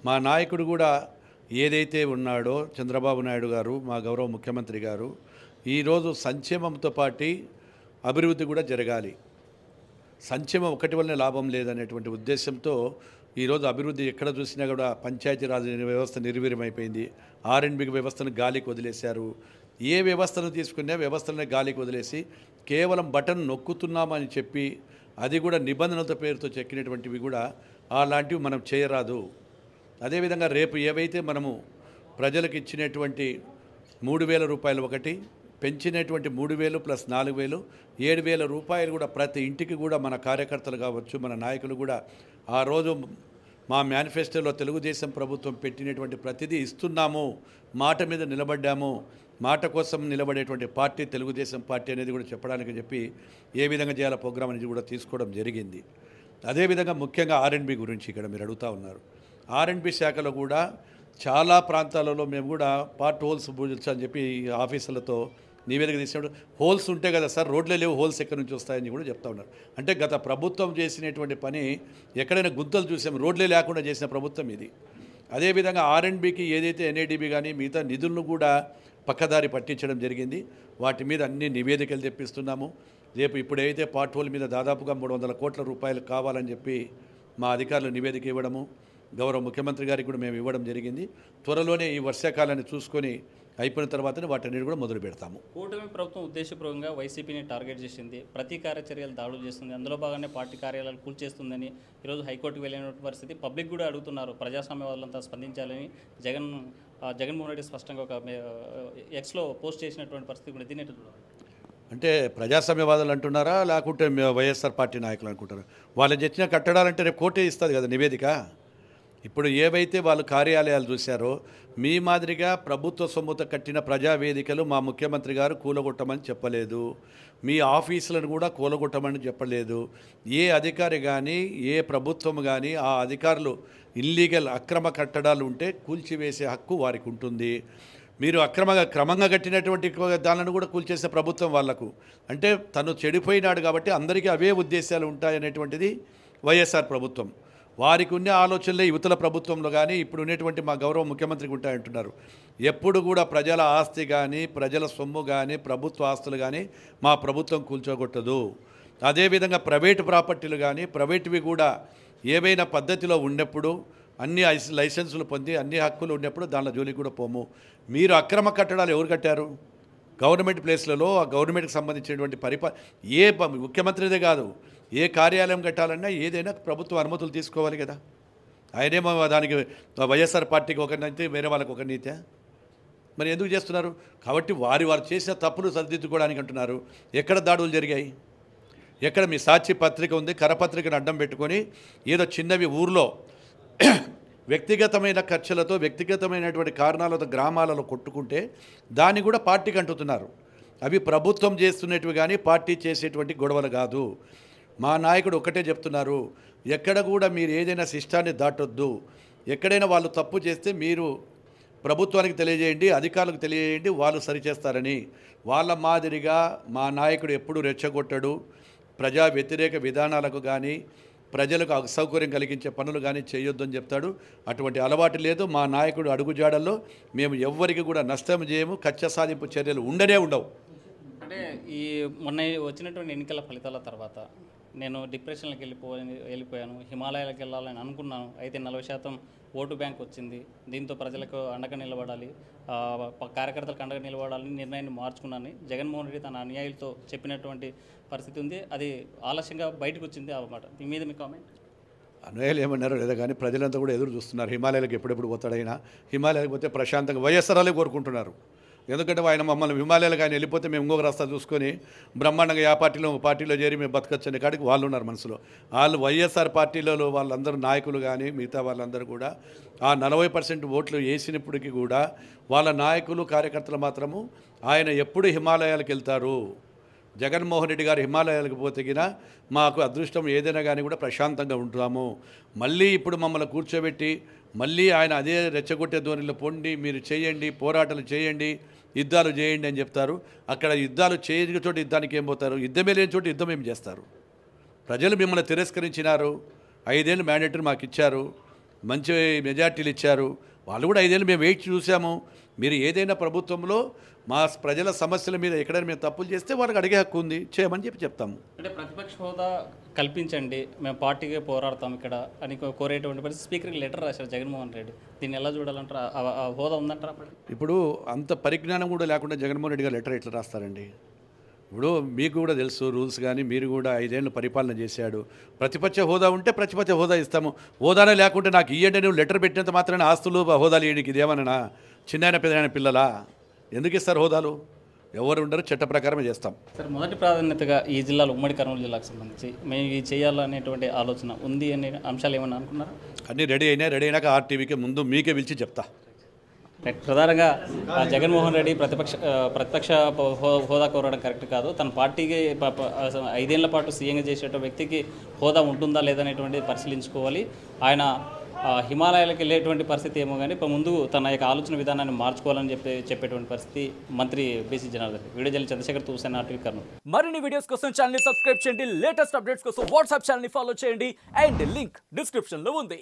మా నాయకుడు కూడా ఏదైతే ఉన్నాడో చంద్రబాబు నాయుడు గారు మా గౌరవ ముఖ్యమంత్రి గారు ఈరోజు సంక్షేమంతో పాటు అభివృద్ధి కూడా జరగాలి సంక్షేమం ఒకటి వల్లనే లాభం లేదనేటువంటి ఉద్దేశంతో ఈరోజు అభివృద్ధి ఎక్కడ చూసినా కూడా పంచాయతీరాజ్ వ్యవస్థ నిర్వీర్యమైపోయింది ఆర్ఎండ్బి వ్యవస్థను గాలికి వదిలేశారు ఏ వ్యవస్థను తీసుకున్నా వ్యవస్థలను గాలికి వదిలేసి కేవలం బటన్ నొక్కుతున్నామని చెప్పి అది కూడా నిబంధనలతో పేరుతో చెక్కినటువంటివి కూడా అలాంటివి మనం చేయరాదు అదేవిధంగా రేపు ఏవైతే మనము ప్రజలకు ఇచ్చినటువంటి మూడు వేల రూపాయలు ఒకటి పెంచినటువంటి మూడు వేలు ప్లస్ నాలుగు వేలు ఏడు వేల రూపాయలు కూడా ప్రతి ఇంటికి కూడా మన కార్యకర్తలు కావచ్చు మన నాయకులు కూడా ఆ రోజు మా మేనిఫెస్టోలో తెలుగుదేశం ప్రభుత్వం పెట్టినటువంటి ప్రతిదీ ఇస్తున్నాము మాట మీద నిలబడ్డాము మాట కోసం నిలబడేటువంటి పార్టీ తెలుగుదేశం పార్టీ అనేది కూడా చెప్పడానికి చెప్పి ఏ విధంగా చేయాలో ప్రోగ్రామ్ అనేది కూడా తీసుకోవడం జరిగింది అదేవిధంగా ముఖ్యంగా ఆర్ఎండ్బి గురించి ఇక్కడ మీరు అడుగుతా ఉన్నారు ఆర్ఎండ్బి శాఖలో కూడా చాలా ప్రాంతాలలో మేము కూడా పార్ట్ హోల్స్ పూజించా అని చెప్పి ఆఫీసులతో నివేదిక తీసినప్పుడు హోల్స్ ఉంటే కదా సార్ రోడ్లే లేవు హోల్స్ ఎక్కడి నుంచి వస్తాయని కూడా చెప్తా ఉన్నారు అంటే గత ప్రభుత్వం చేసినటువంటి పని ఎక్కడైనా గుంతలు చూసాం రోడ్లే లేకుండా చేసిన ప్రభుత్వం ఇది అదేవిధంగా ఆర్ఎండ్బికి ఏదైతే ఎన్ఏడిబి కానీ మిగతా నిధులను కూడా పక్కదారి పట్టించడం జరిగింది వాటి మీద అన్ని నివేదికలు తెప్పిస్తున్నాము రేపు ఇప్పుడైతే పార్ట్ హోల్ మీద దాదాపుగా మూడు వందల కోట్ల రూపాయలు కావాలని చెప్పి మా అధికారులు నివేదిక ఇవ్వడము గౌరవ ముఖ్యమంత్రి గారికి కూడా మేము ఇవ్వడం జరిగింది త్వరలోనే ఈ వర్షాకాలాన్ని చూసుకొని అయిపోయిన తర్వాతనే వాటన్నిటి కూడా మొదలు పెడతాము కూటమి ప్రభుత్వం ఉద్దేశపూర్వకంగా వైసీపీని టార్గెట్ చేసింది ప్రతీకార చర్యలు దాడులు చేస్తుంది అందులో భాగంగానే పార్టీ కార్యాలయాలు కూల్చేస్తుందని ఈరోజు హైకోర్టుకు వెళ్ళిన పరిస్థితి పబ్లిక్ కూడా అడుగుతున్నారు ప్రజాస్వామ్యవాదులంతా స్పందించాలని జగన్ ఆ, జగన్మోహన్ రెడ్డి స్పష్టంగా ఒక మే- ఎక్స్లో పోస్ట్ చేసినటువంటి పరిస్థితి కూడా దీన్ని ఎట్లా చూడాలి? అంటే ప్రజాస్వామ్యవాదులు అంటున్నారా లేకుంటే మే- వైఎస్ఆర్ పార్టీ నాయకులు అనుకుంటారా వాళ్ళు తెచ్చిన కట్టడాలంటే రేపు కోర్టే ఇస్తుంది కదా నివేదిక ఇప్పుడు ఏవైతే వాళ్ళు కార్యాలయాలు చూశారో మీ మాదిరిగా ప్రభుత్వ సొమ్ముతో కట్టిన ప్రజావేదికలు మా ముఖ్యమంత్రి గారు కూలగొట్టమని చెప్పలేదు మీ ఆఫీసులను కూడా కూలగొట్టమని చెప్పలేదు ఏ అధికారి కానీ ఏ ప్రభుత్వం కానీ ఆ అధికారులు ఇల్లీగల్ అక్రమ కట్టడాలు ఉంటే కూల్చివేసే హక్కు వారికి ఉంటుంది మీరు అక్రమంగా క్రమంగా కట్టినటువంటి దానిని కూడా కూల్చేసే ప్రభుత్వం వాళ్లకు అంటే తను చెడిపోయినాడు కాబట్టి అందరికీ అవే ఉద్దేశాలు ఉంటాయనేటువంటిది వైఎస్ఆర్ ప్రభుత్వం వారికి ఉన్న ఆలోచనలే యువతల ప్రభుత్వంలో కానీ ఇప్పుడు ఉన్నటువంటి మా గౌరవ ముఖ్యమంత్రికి ఉంటాయంటున్నారు ఎప్పుడు కూడా ప్రజల ఆస్తి కానీ ప్రజల సొమ్ము కానీ ప్రభుత్వ ఆస్తులు కానీ మా ప్రభుత్వం కూల్చోగొట్టదు అదేవిధంగా ప్రైవేటు ప్రాపర్టీలు కానీ ప్రైవేటువి కూడా ఏవైనా పద్ధతిలో ఉన్నప్పుడు అన్ని ఐస్- లైసెన్సులు పొంది అన్ని హక్కులు ఉన్నప్పుడు దానిలో జోలికి కూడా పోము మీరు అక్రమ కట్టడాలు ఎవరు కట్టారు గవర్నమెంట్ ప్లేస్లలో ఆ గవర్నమెంట్కి సంబంధించినటువంటి పరిపా ఏ ప- ముఖ్యమంత్రిదే కాదు ఏ కార్యాలయం కట్టాలన్నా ఏదైనా ప్రభుత్వ అనుమతులు తీసుకోవాలి కదా ఆయనేమో దానికి వైఎస్ఆర్ పార్టీకి ఒక నీతి వేరే వాళ్ళకి ఒక నీతే మరి ఎందుకు చేస్తున్నారు కాబట్టి వారి వారు చేసిన తప్పులు సరిదిద్దుకోవడానికి అంటున్నారు ఎక్కడ దాడులు జరిగాయి ఎక్కడ మీ సాక్షి పత్రిక ఉంది కరపత్రికను అడ్డం పెట్టుకొని ఏదో చిన్నవి ఊర్లో వ్యక్తిగతమైన ఖర్చులతో వ్యక్తిగతమైనటువంటి కారణాలతో గ్రామాలలో కొట్టుకుంటే దాన్ని కూడా పార్టీకి అంటుతున్నారు అవి ప్రభుత్వం చేస్తున్నటివి కానీ పార్టీ చేసేటువంటి గొడవలు కాదు మా నాయకుడు ఒకటే చెప్తున్నారు ఎక్కడ కూడా మీరు ఏదైనా శిష్టాన్ని దాటొద్దు ఎక్కడైనా వాళ్ళు తప్పు చేస్తే మీరు ప్రభుత్వానికి తెలియజేయండి అధికారులకు తెలియజేయండి వాళ్ళు సరిచేస్తారని వాళ్ళ మాదిరిగా మా నాయకుడు ఎప్పుడు రెచ్చగొట్టడు ప్రజా వ్యతిరేక విధానాలకు కానీ ప్రజలకు అసౌకర్యం కలిగించే పనులు కానీ చేయొద్దని చెప్తాడు అటువంటి అలవాటు లేదు మా నాయకుడు అడుగుజాడల్లో మేము ఎవ్వరికి కూడా నష్టం చేయము కచ్చ సాధింపు చర్యలు ఉండనే ఉండవు అంటే ఈ మొన్న వచ్చినటువంటి ఎన్నికల ఫలితాల తర్వాత నేను డిప్రెషన్కి వెళ్ళిపో వెళ్ళిపోయాను హిమాలయాలకు వెళ్ళాలని అనుకున్నాను అయితే నలభై శాతం ఓటు బ్యాంక్ వచ్చింది దీంతో ప్రజలకు అండగా నిలబడాలి ఆ, ప- కార్యకర్తలకు అండగా నిలబడాలని నిర్ణయాన్ని మార్చుకున్నాను జగన్మోహన్ రెడ్డి తన అనుయాయులతో చెప్పినటువంటి పరిస్థితి ఉంది అది ఆలస్యంగా బయటకు వచ్చింది అన్నమాట మీ మీద మీ కామెంట్ అన్వయాలు ఏమన్నారో లేదా కానీ ప్రజలంతా కూడా ఎదురు చూస్తున్నారు హిమాలయాలకు ఎప్పుడెప్పుడు పోతాడైనా హిమాలయాలకు పోతే ప్రశాంతంగా వైఎస్ఆర్లే కోరుకుంటున్నారు ఎందుకంటే ఆయన మమ్మల్ని హిమాలయాలకు ఆయన వెళ్ళిపోతే మేము ఇంకొక రాస్తా చూసుకొని బ్రహ్మాండంగా ఆ పార్టీలో ఓ పార్టీలో చేరి మేము బతకచ్చని కాడికి వాళ్ళు ఉన్నారు మనసులో వాళ్ళు వైఎస్ఆర్ పార్టీలలో వాళ్ళందరూ నాయకులు కానీ మిగతా వాళ్ళందరూ కూడా ఆ నలభై పర్సెంట్ ఓట్లు వేసినప్పటికీ కూడా వాళ్ళ నాయకులు కార్యకర్తలు మాత్రము ఆయన ఎప్పుడు హిమాలయాలకు వెళ్తారు జగన్మోహన్ రెడ్డి గారు హిమాలయాలకు పోతేగిన మాకు అదృష్టం ఏదైనా కానీ కూడా ప్రశాంతంగా ఉంటాము మళ్ళీ ఇప్పుడు మమ్మల్ని కూర్చోబెట్టి మళ్ళీ ఆయన అదే రెచ్చగొట్టే ధోరణిలో పొండి మీరు చేయండి పోరాటాలు చేయండి యుద్ధాలు చేయండి అని చెప్తారు అక్కడ యుద్ధాలు చేయని చోట యుద్ధానికి ఏం పోతారు యుద్ధమే లేని చోట యుద్ధం ఏం చేస్తారు ప్రజలు మిమ్మల్ని తిరస్కరించినారు ఐదేళ్ళు మ్యాండేటరీ మాకు ఇచ్చారు మంచి మెజార్టీలు ఇచ్చారు వాళ్ళు కూడా ఐదేళ్ళు మేము వెయిట్ చూసాము మీరు ఏదైనా ప్రభుత్వంలో మా ప్రజల సమస్యల మీద ఎక్కడైనా మేము తప్పులు చేస్తే వాళ్ళకి అడిగే హక్కు ఉంది చేయమని చెప్పి చెప్తాము అంటే ప్రతిపక్ష హోదా కల్పించండి మేము పార్టీగా పోరాడతాం ఇక్కడ అని కో- కోరేటువంటి పరిస్థితి స్పీకర్కి లెటర్ రాశారు జగన్మోహన్ రెడ్డి దీన్ని ఎలా చూడాలంటారా ఆ- ఆ హోదా ఉందంటారా అప్పుడు ఇప్పుడు అంత పరిజ్ఞానం కూడా లేకుండా జగన్మోహన్ రెడ్డి గారు లెటర్ ఎట్లా రాస్తారండి ఇప్పుడు మీకు కూడా తెలుసు రూల్స్ కానీ మీరు కూడా ఐదేళ్ళు పరిపాలన చేశాడు ప్రతిపక్ష హోదా ఉంటే ప్రతిపక్ష హోదా ఇస్తాము హోదానే లేకుంటే నాకు ఇయ్యండి నువ్వు లెటర్ పెట్టినంత మాత్రమే ఆస్తులు హోదాలు ఇయ్యడానికి ఇదేమన్నా చిన్న పెద్ద పిల్లలా ఎందుకు ఇస్తారు హోదాలు ఎవరు ఉండరు చట్ట ప్రకారమే చేస్తాం సార్ మొదటి ప్రాధాన్యతగా ఈ జిల్లాలో ఉమ్మడి కర్నూలు జిల్లాకు సంబంధించి మేము ఇది చేయాలనేటువంటి ఆలోచన ఉంది అనే అంశాలు ఏమన్నా అనుకున్నారా అన్నీ రెడీ అయినాయి రెడీ అయినాక ఆర్టీవీకి ముందు మీకే పిలిచి చెప్తా రైట్. ప్రధానంగా ఆ, జగన్మోహన్ రెడ్డి ప్రతిపక్ష ఆ, ప్రతిపక్ష ప- హో- హోదా కోరడం కరెక్ట్ కాదు తన పార్టీకి ప- ప- అసలు ఐదేళ్ల పాటు సీఎంగా చేసేట వ్యక్తికి హోదా ఉంటుందా లేదనేటువంటిది పరిశీలించుకోవాలి ఆయన ఆ, హిమాలయాలకు వెళ్ళేటువంటి పరిస్థితి ఏమో కానీ ఇప్పుడు ముందు తన యొక్క ఆలోచన విధానాన్ని మార్చుకోవాలని చెప్పి చెప్పేటువంటి పరిస్థితి మంత్రి బీసీ జనార్దన్ వీడియో జల్లి చంద్రశేఖర్ తూసన్ ఆర్టీవీ కర్నూలు మరిన్ని వీడియోస్ కోసం ఛానల్ సబ్స్క్రైబ్ చేయండి లేటెస్ట్ అప్డేట్స్ కోసం వాట్సాప్ ఛానల్ ఫాలో చేయండి అండ్ లింక్ డిస్క్రిప్షన్ లో ఉంది